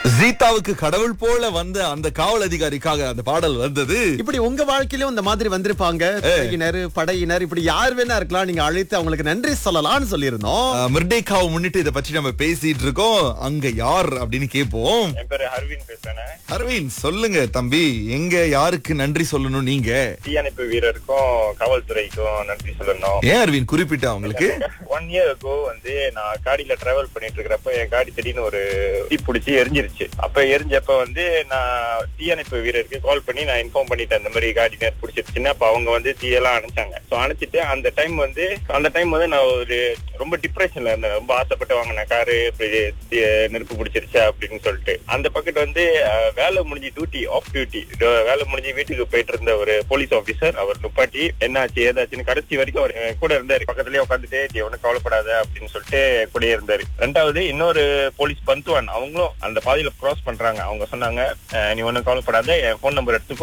சீதாவுக்கு கடவுள் போல வந்த அந்த காவல் அதிகாரிக்காக அந்த பாடல் வந்தது இப்படி உங்க வாழ்க்கையிலும் இந்த மாதிரி வந்திருப்பாங்க துறையினர் படையினர் இப்படி யார் வேணா இருக்கலாம் நீங்க அழைத்து அவங்களுக்கு நன்றி சொல்லலாம்னு சொல்லியிருந்தோம் அஹ், மிர்டேக்காவை முன்னிட்டு இதை பற்றி நம்ம பேசிட்டு இருக்கோம் அங்க யார் அப்படின்னு கேட்போம் என் பேரு ஹர்வின் பேசுறேன் அரவிந்த் சொல்லுங்க தம்பி எங்க யாருக்கு நன்றி சொல்லணும் நீங்க தீயணைப்பு வீரருக்கும் காவல்துறைக்கும் நன்றி சொல்லணும் ஏன் அரவிந்த் குறிப்பிட்ட அவங்களுக்கு ஒன் இயர் ago வந்து நான் காடியில டிராவல் பண்ணிட்டு இருக்கிறப்ப என் காடி திடீர்னு ஒரு தீ பிடிச்சி எரிஞ்சிருச்சு அப்ப எரிஞ்சப்ப வந்து நான் தீயணைப்பு வீரருக்கு கால் பண்ணி நான் இன்ஃபார்ம் பண்ணிட்டேன் இந்த மாதிரி காடி நேர் பிடிச்சிருச்சுன்னு அப்ப அவங்க வந்து தீயெல்லாம் அணைச்சாங்க ஸோ அணைச்சிட்டு அந்த டைம் வந்து அந்த டைம் வந்து நான் ஒரு ரொம்ப டிப்ரெஷன்ல இருந்தேன் ரொம்ப ஆசைப்பட்டு வாங்கின காரு இப்படி தீ- நெருப்பு பிடிச்சிருச்சா அப்படின்னு சொல்லிட்டு அந்த பக்கெட் வந்து அஹ், வேலை முடிஞ்சு டியூட்டி ஆஃப் டியூட்டி வேலை முடிஞ்சு வீட்டுக்கு போயிட்டு இருந்த ஒரு போலீஸ் ஆபீசர் அவர் நுப்பாட்டி என்னாச்சு ஏதாச்சுன்னு கடைசி வரைக்கும் அவர் என் கூட இருந்தாரு பக்கத்துலயே உட்காந்துட்டு நீ ஒன்னும் கவலைப்படாத அப்படின்னு சொல்லிட்டு கூடயே இருந்தாரு ரெண்டாவது இன்னொரு போலீஸ் பந்துவான் அவங்களும் அந்த பாதையில கிராஸ் பண்றாங்க அவங்க சொன்னாங்க "அஹ், நீ ஒன்னும் கவலைப்படாத என் ஃபோன் நம்பர் எடுத்துக்கோ